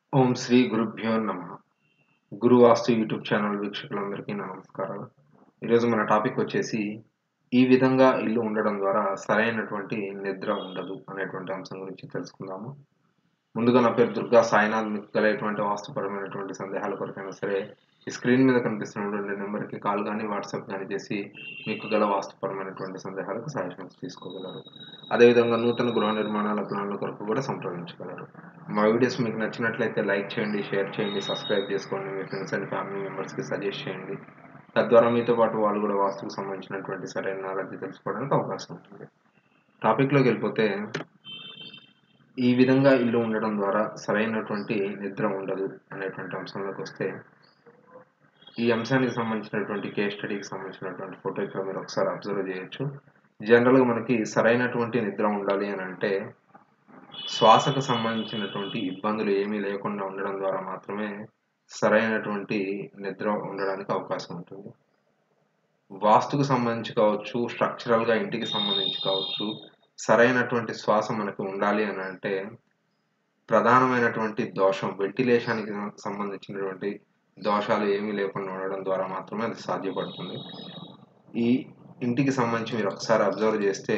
ఓం శ్రీ గురుభ్యో నమ గురువాస్తు YouTube channel వీక్షకులందరికీ నా నమస్కారాలు ఈరోజు మన టాపిక్ వచ్చేసి ఈ విధంగా ఇల్లు ఉండడం ద్వారా సరైనటువంటి నిద్ర ఉండదు అనేటువంటి అంశం గురించి తెలుసుకుందాము ముందుగా నా పేరు దుర్గా సాయినాథ్ మీకు గల ఎటువంటి వాస్తుపరమైనటువంటి సందేహాల కొరకైనా సరే ఈ స్క్రీన్ మీద కనిపిస్తున్నటువంటి నెంబర్కి కాల్ కానీ వాట్సాప్ కానీ చేసి మీకు గల వాస్తుపరమైనటువంటి సందేహాలకు సజెషన్స్ తీసుకోగలరు అదేవిధంగా నూతన గృహ నిర్మాణాల ప్లాన్ల కొరకు కూడా సంప్రదించగలరు మా వీడియోస్ మీకు నచ్చినట్లయితే లైక్ చేయండి షేర్ చేయండి సబ్స్క్రైబ్ చేసుకోండి మీ ఫ్రెండ్స్ అండ్ ఫ్యామిలీ మెంబర్స్కి సజెస్ట్ చేయండి తద్వారా మీతో పాటు వాళ్ళు కూడా వాస్తుకు సంబంధించినటువంటి సరైన నాలెడ్జ్ తెలుసుకోవడానికి అవకాశం ఉంటుంది టాపిక్లోకి వెళ్ళిపోతే ఈ విధంగా ఇల్లు ఉండడం ద్వారా సరైనటువంటి నిద్ర ఉండదు అనేటువంటి అంశంలోకి వస్తే ఈ అంశానికి సంబంధించినటువంటి కేస్ స్టడీకి సంబంధించినటువంటి ఫోటో ఇక్కడ మీరు ఒకసారి అబ్జర్వ్ చేయొచ్చు జనరల్గా మనకి సరైనటువంటి నిద్ర ఉండాలి అని అంటే శ్వాసకు సంబంధించినటువంటి ఇబ్బందులు ఏమీ లేకుండా ఉండడం ద్వారా మాత్రమే సరైనటువంటి నిద్ర ఉండడానికి అవకాశం ఉంటుంది వాస్తుకు సంబంధించి కావచ్చు స్ట్రక్చరల్గా ఇంటికి సంబంధించి కావచ్చు సరైనటువంటి శ్వాస మనకు ఉండాలి అని అంటే ప్రధానమైనటువంటి దోషం వెంటిలేషన్కి సంబంధించినటువంటి దోషాలు ఏమీ లేకుండా ఉండడం ద్వారా మాత్రమే అది సాధ్యపడుతుంది ఈ ఇంటికి సంబంధించి మీరు ఒకసారి అబ్జర్వ్ చేస్తే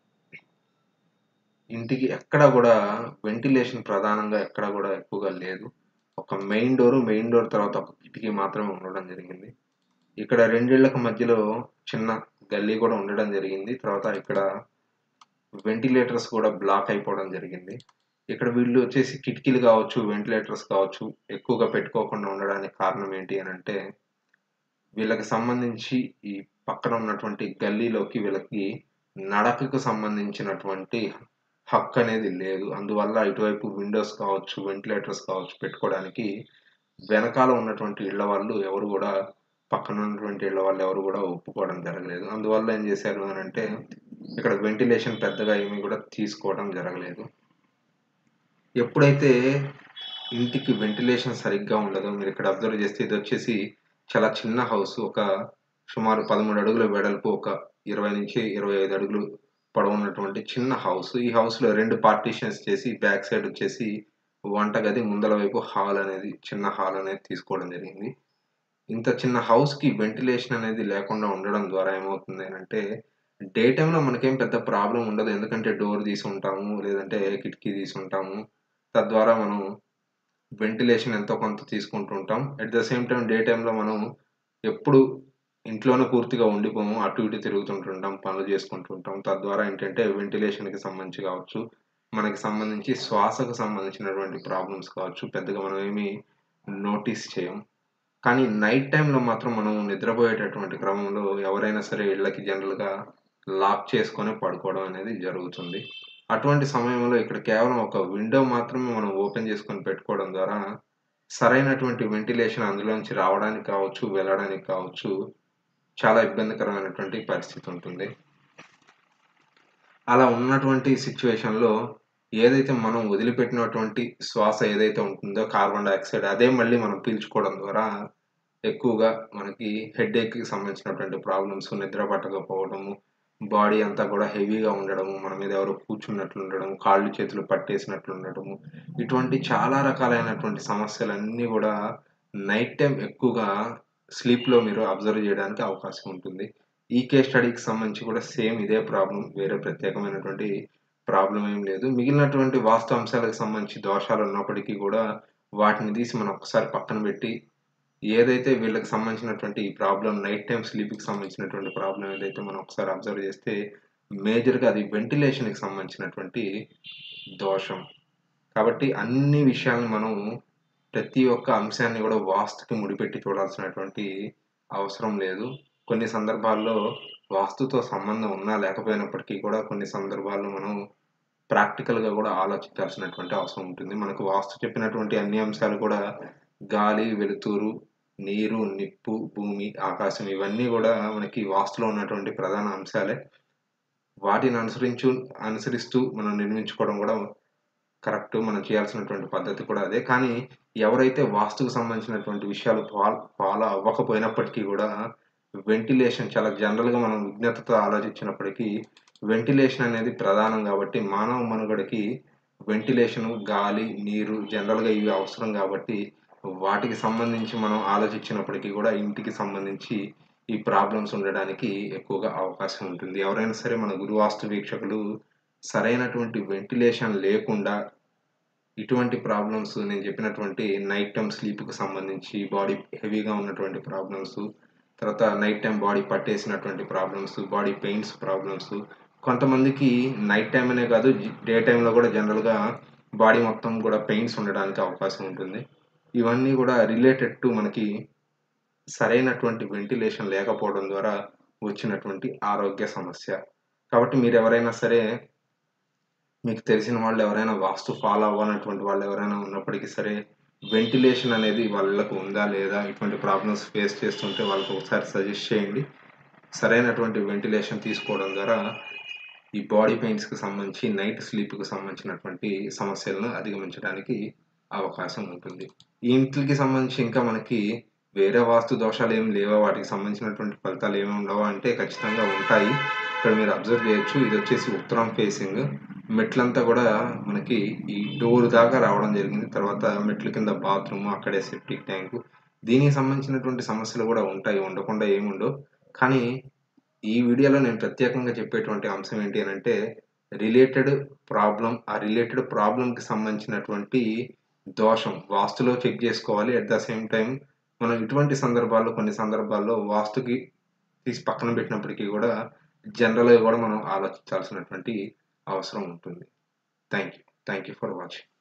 ఇంటికి ఎక్కడ కూడా వెంటిలేషన్ ప్రధానంగా ఎక్కడ కూడా ఎక్కువగా లేదు ఒక మెయిన్ డోర్ మెయిన్ డోర్ తర్వాత ఒక కిటికీ మాత్రమే ఉండడం జరిగింది ఇక్కడ రెండిళ్లకు మధ్యలో చిన్న గల్లీ కూడా ఉండడం జరిగింది తర్వాత ఇక్కడ వెంటిలేటర్స్ కూడా బ్లాక్ అయిపోవడం జరిగింది ఇక్కడ వీళ్ళు వచ్చేసి కిటికీలు కావచ్చు వెంటిలేటర్స్ కావచ్చు ఎక్కువగా పెట్టుకోకుండా ఉండడానికి కారణం ఏంటి అని అంటే వీళ్ళకి సంబంధించి ఈ పక్కన ఉన్నటువంటి గల్లీలోకి వీళ్ళకి నడకకు సంబంధించినటువంటి హక్కు అనేది లేదు అందువల్ల ఇటువైపు విండోస్ కావచ్చు వెంటిలేటర్స్ కావచ్చు పెట్టుకోవడానికి వెనకాల ఉన్నటువంటి ఇళ్ల వాళ్ళు ఎవరు కూడా పక్కన ఉన్నటువంటి ఇళ్ల వాళ్ళు ఎవరు కూడా ఒప్పుకోవడం జరగలేదు అందువల్ల ఏం చేశారు అని అంటే ఇక్కడ వెంటిలేషన్ పెద్దగా ఏమీ కూడా తీసుకోవడం జరగలేదు ఎప్పుడైతే ఇంటికి వెంటిలేషన్ సరిగ్గా ఉండదో మీరు ఇక్కడ అబ్జర్వ్ చేస్తే ఇది వచ్చేసి చాలా చిన్న హౌస్ ఒక సుమారు పదమూడు అడుగుల వెడల్పు ఒక ఇరవై నుంచి ఇరవై ఐదు అడుగులు పొడవు ఉన్నటువంటి చిన్న హౌస్ ఈ హౌస్లో రెండు పార్టీషన్స్ చేసి బ్యాక్ సైడ్ వచ్చేసి వంటగది ముందల వైపు హాల్ అనేది చిన్న హాల్ అనేది తీసుకోవడం జరిగింది ఇంత చిన్న హౌస్కి వెంటిలేషన్ అనేది లేకుండా ఉండడం ద్వారా ఏమవుతుంది అంటే డే టైంలో మనకేం పెద్ద ప్రాబ్లం ఉండదు ఎందుకంటే డోర్ తీసి ఉంటాము లేదంటే కిటికీ తీసి ఉంటాము తద్వారా మనం వెంటిలేషన్ ఎంతో కొంత తీసుకుంటూ ఉంటాం at the same time day టైంలో మనం ఎప్పుడు ఇంట్లోనే పూర్తిగా ఉండిపోము అటు ఇటు తిరుగుతుంటుంటాం పనులు చేసుకుంటుంటాం తద్వారా ఏంటంటే వెంటిలేషన్కి సంబంధించి కావచ్చు మనకి సంబంధించి శ్వాసకు సంబంధించినటువంటి ప్రాబ్లమ్స్ కావచ్చు పెద్దగా మనం ఏమి నోటీస్ చేయం కానీ నైట్ టైంలో మాత్రం మనం నిద్రపోయేటటువంటి క్రమంలో ఎవరైనా సరే ఇళ్ళకి జనరల్గా లాక్ చేసుకొని పడుకోవడం అనేది జరుగుతుంది అటువంటి సమయంలో ఇక్కడ కేవలం ఒక విండో మాత్రమే మనం ఓపెన్ చేసుకొని పెట్టుకోవడం ద్వారా సరైనటువంటి వెంటిలేషన్ అందులోంచి రావడానికి కావచ్చు వెళ్ళడానికి కావచ్చు చాలా ఇబ్బందికరమైనటువంటి పరిస్థితి ఉంటుంది అలా ఉన్నటువంటి సిచ్యువేషన్లో ఏదైతే మనం వదిలిపెట్టినటువంటి శ్వాస ఏదైతే ఉంటుందో కార్బన్ డైఆక్సైడ్ అదే మళ్ళీ మనం పీల్చుకోవడం ద్వారా ఎక్కువగా మనకి హెడ్ఏక్కి సంబంధించినటువంటి ప్రాబ్లమ్స్ నిద్ర పట్టకపోవడము బాడీ అంతా కూడా హెవీగా ఉండడము మన మీద ఎవరో కూర్చున్నట్లు ఉండడం కాళ్ళు చేతులు పట్టేసినట్లు ఉండడము ఇటువంటి చాలా రకాలైనటువంటి సమస్యలన్నీ కూడా నైట్ టైం ఎక్కువగా స్లీప్లో మీరు అబ్జర్వ్ చేయడానికి అవకాశం ఉంటుంది ఈ కేస్ స్టడీకి సంబంధించి కూడా సేమ్ ఇదే ప్రాబ్లం వేరే ప్రత్యేకమైనటువంటి ప్రాబ్లం ఏం లేదు మిగిలినటువంటి వాస్తు అంశాలకు సంబంధించి దోషాలు ఉన్నప్పటికీ కూడా వాటిని తీసి మనం ఒకసారి పక్కన పెట్టి ఏదైతే వీళ్ళకి సంబంధించినటువంటి ఈ ప్రాబ్లం నైట్ టైం స్లీప్కి సంబంధించినటువంటి ప్రాబ్లం ఏదైతే మనం ఒకసారి అబ్జర్వ్ చేస్తే మేజర్గా అది వెంటిలేషన్కి సంబంధించినటువంటి దోషం కాబట్టి అన్ని విషయాలను మనం ప్రతి ఒక్క అంశాన్ని కూడా వాస్తుకి ముడిపెట్టి చూడాల్సినటువంటి అవసరం లేదు కొన్ని సందర్భాల్లో వాస్తుతో సంబంధం ఉన్నా లేకపోయినప్పటికీ కూడా కొన్ని సందర్భాల్లో మనం ప్రాక్టికల్గా కూడా ఆలోచించాల్సినటువంటి అవసరం ఉంటుంది మనకు వాస్తు చెప్పినటువంటి అన్ని అంశాలు కూడా గాలి వెలుతురు నీరు నిప్పు భూమి ఆకాశం ఇవన్నీ కూడా మనకి వాస్తులో ఉన్నటువంటి ప్రధాన అంశాలే వాటిని అనుసరించు అనుసరిస్తూ మనం నిర్మించుకోవడం కూడా కరెక్ట్ మనం చేయాల్సినటువంటి పద్ధతి కూడా అదే కానీ ఎవరైతే వాస్తుకు సంబంధించినటువంటి విషయాలు ఫాలో అవ్వకపోయినప్పటికీ కూడా వెంటిలేషన్ చాలా జనరల్గా మనం విజ్ఞతతో ఆలోచించినప్పటికీ వెంటిలేషన్ అనేది ప్రధానం కాబట్టి మానవ మనుగడకి వెంటిలేషన్ గాలి నీరు జనరల్గా ఇవి అవసరం కాబట్టి వాటికి సంబంధించి మనం ఆలోచించినప్పటికీ కూడా ఇంటికి సంబంధించి ఈ ప్రాబ్లమ్స్ ఉండడానికి ఎక్కువగా అవకాశం ఉంటుంది ఎవరైనా సరే మన గురువాస్తు వీక్షకులు సరైనటువంటి వెంటిలేషన్ లేకుండా ఇటువంటి ప్రాబ్లమ్స్ నేను చెప్పినటువంటి నైట్ టైం స్లీప్కి సంబంధించి బాడీ హెవీగా ఉన్నటువంటి ప్రాబ్లమ్స్ తర్వాత నైట్ టైం బాడీ పట్టేసినటువంటి ప్రాబ్లమ్స్ బాడీ పెయిన్స్ ప్రాబ్లమ్స్ కొంతమందికి నైట్ టైం అనే కాదు డే టైంలో కూడా జనరల్గా బాడీ మొత్తం కూడా పెయిన్స్ ఉండడానికి అవకాశం ఉంటుంది ఇవన్నీ కూడా రిలేటెడ్ టు మనకి సరైనటువంటి వెంటిలేషన్ లేకపోవడం ద్వారా వచ్చినటువంటి ఆరోగ్య సమస్య కాబట్టి మీరు ఎవరైనా సరే మీకు తెలిసిన వాళ్ళు ఎవరైనా వాస్తు ఫాలో అవ్వనటువంటి వాళ్ళు ఎవరైనా ఉన్నప్పటికీ సరే వెంటిలేషన్ అనేది వాళ్ళకు ఉందా లేదా ఇటువంటి ప్రాబ్లమ్స్ ఫేస్ చేస్తుంటే వాళ్ళకి ఒకసారి సజెస్ట్ చేయండి సరైనటువంటి వెంటిలేషన్ తీసుకోవడం ద్వారా ఈ బాడీ పెయిన్స్కి సంబంధించి నైట్ స్లీప్కి సంబంధించినటువంటి సమస్యలను అధిగమించడానికి అవకాశం ఉంటుంది ఈ ఇంటికి సంబంధించి ఇంకా మనకి వేరే వాస్తు దోషాలు ఏమి లేవా వాటికి సంబంధించినటువంటి ఫలితాలు ఏమి ఉండవా అంటే ఖచ్చితంగా ఉంటాయి ఇక్కడ మీరు అబ్జర్వ్ చేయొచ్చు ఇది వచ్చేసి ఉత్తరం ఫేసింగ్ మెట్లంతా కూడా మనకి ఈ డోర్ దాకా రావడం జరిగింది తర్వాత మెట్ల కింద బాత్రూమ్ అక్కడే సెప్టిక్ ట్యాంకు దీనికి సంబంధించినటువంటి సమస్యలు కూడా ఉంటాయి ఉండకుండా ఏముండవు కానీ ఈ వీడియోలో నేను ప్రత్యేకంగా చెప్పేటువంటి అంశం ఏంటి అని అంటే రిలేటెడ్ ప్రాబ్లం ఆ రిలేటెడ్ ప్రాబ్లంకి సంబంధించినటువంటి దోషం వాస్తులో చెక్ చేసుకోవాలి అట్ ద సేమ్ టైం మనం ఇటువంటి సందర్భాల్లో కొన్ని సందర్భాల్లో వాస్తుకి తీసి పక్కన పెట్టినప్పటికీ కూడా జనరల్గా కూడా మనం ఆలోచించాల్సినటువంటి అవసరం ఉంటుంది thank you thank you for watching